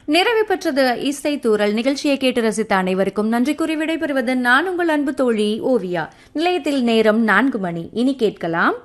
நிறைவு பெற்றது இசை தூரல் நிகழ்ச்சியை கேட்டு ரசித்த அனைவருக்கும் நன்றி கூறி விடைபெறுவது நான் உங்கள் அன்பு தோழி ஓவியா நிலையத்தில் நேரம் நான்கு மணி இனி கேட்கலாம்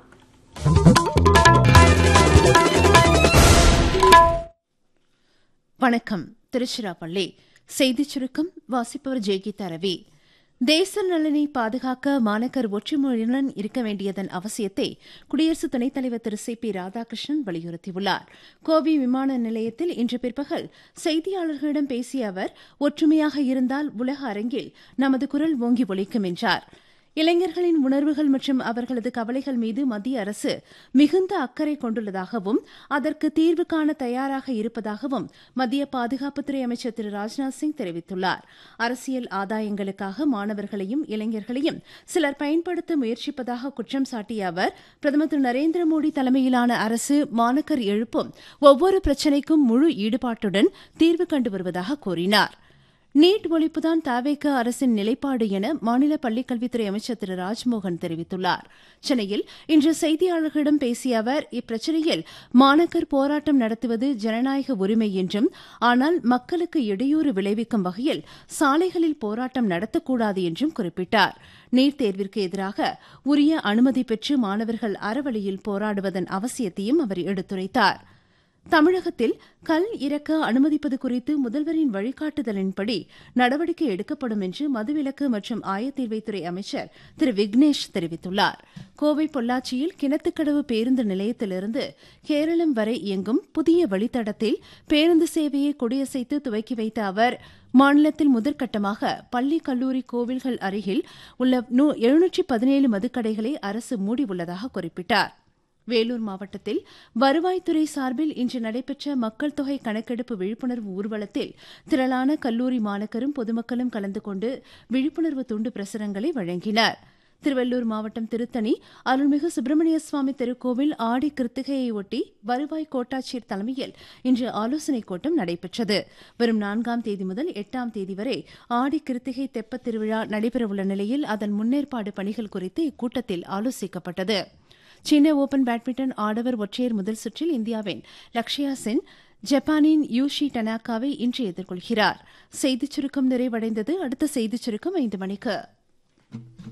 வணக்கம் திருச்சிராப்பள்ளி செய்திச் சுருக்கம் வாசிப்பவர் ஜெய்கீதா ரவி தேச நலனை பாதுகாக்க மாணக்கர் ஒற்றுமையுடன் இருக்க வேண்டியதன் அவசியத்தை குடியரசு துணைத் தலைவர் திரு சி பி ராதாகிருஷ்ணன் வலியுறுத்தியுள்ளார் கோவை விமான நிலையத்தில் இன்று பிற்பகல் செய்தியாளர்களிடம் பேசிய அவர் ஒற்றுமையாக இருந்தால் உலக அரங்கில் நமது குரல் ஓங்கி ஒலிக்கும் என்றார் இளைஞர்களின் உணர்வுகள் மற்றும் அவர்களது கவலைகள் மீது மத்திய அரசு மிகுந்த அக்கறை கொண்டுள்ளதாகவும் அதற்கு தீர்வு காண தயாராக இருப்பதாகவும் மத்திய பாதுகாப்புத்துறை அமைச்சர் திரு ராஜ்நாத் சிங் தெரிவித்துள்ளார் அரசியல் ஆதாயங்களுக்காக மாணவர்களையும் இளைஞர்களையும் சிலர் பயன்படுத்த முயற்சிப்பதாக குற்றம் சாட்டிய அவர் பிரதமர் திரு நரேந்திர மோடி தலைமையிலான அரசு மாணக்கர் எழுப்பும் ஒவ்வொரு பிரச்சினைக்கும் முழு ஈடுபாட்டுடன் தீர்வு கண்டு வருவதாக கூறினார் நீட் ஒழிப்புதான் தாவேக அரசின் நிலைப்பாடு என மாநில பள்ளிக்கல்வித்துறை அமைச்சர் திரு ராஜ்மோகன் தெரிவித்துள்ளார் சென்னையில் இன்று செய்தியாளர்களிடம் பேசிய அவர் இப்பிரச்சினையில் மாணக்கர் போராட்டம் நடத்துவது ஜனநாயக உரிமை என்றும் ஆனால் மக்களுக்கு இடையூறு விளைவிக்கும் வகையில் சாலைகளில் போராட்டம் நடத்தக்கூடாது என்றும் குறிப்பிட்டார் நீட் தேர்விற்கு எதிராக உரிய அனுமதி பெற்று மாணவர்கள் அறவழியில் போராடுவதன் அவசியத்தையும் அவர் எடுத்துரைத்தாா் தமிழகத்தில் கல் இறக்க அனுமதிப்பது குறித்து முதல்வரின் வழிகாட்டுதலின்படி நடவடிக்கை எடுக்கப்படும் என்று மதுவிலக்கு மற்றும் ஆயத்தீர்வைத்துறை அமைச்சர் திரு விக்னேஷ் தெரிவித்துள்ளார் கோவை பொள்ளாச்சியில் கிணத்துக்கடவு பேருந்து நிலையத்திலிருந்து கேரளம் வரை இயங்கும் புதிய வழித்தடத்தில் பேருந்து சேவையை கொடியசைத்து துவக்கி வைத்த அவர் மாநிலத்தில் முதற்கட்டமாக பள்ளி கல்லூரி கோவில்கள் அருகில் உள்ள எழுநூற்றி பதினேழு மதுக்கடைகளை அரசு மூடியுள்ளதாக குறிப்பிட்டார் வேலூர் மாவட்டத்தில் வருவாய்த்துறை சார்பில் இன்று நடைபெற்ற மக்கள் தொகை கணக்கெடுப்பு விழிப்புணர்வு ஊர்வலத்தில் திரளான கல்லூரி மாணக்கரும் பொதுமக்களும் கலந்து கொண்டு விழிப்புணர்வு துண்டு பிரசுரங்களை வழங்கினர் திருவள்ளூர் மாவட்டம் திருத்தணி அருள்மிகு சுப்பிரமணிய சுவாமி திருக்கோவில் ஆடி கிருத்திகையை ஒட்டி வருவாய் கோட்டாட்சியர் தலைமையில் இன்று ஆலோசனைக் கூட்டம் நடைபெற்றது வரும் நான்காம் தேதி முதல் எட்டாம் தேதி வரை ஆடி கிருத்திகை தெப்பத் திருவிழா நடைபெறவுள்ள நிலையில் அதன் முன்னேற்பாடு பணிகள் குறித்து இக்கூட்டத்தில் ஆலோசிக்கப்பட்டது சீன ஓபன் பேட்மிண்டன் ஆடவர் ஒற்றையர் முதல் சுற்றில் இந்தியாவின் லக்ஷயா சென் ஜப்பானின் யூஷி டனாக்காவை இன்று எதிர்கொள்கிறார் செய்திச் சுருக்கம் நிறைவடைந்தது அடுத்த செய்திச் சுருக்கம் ஐந்து மணிக்கு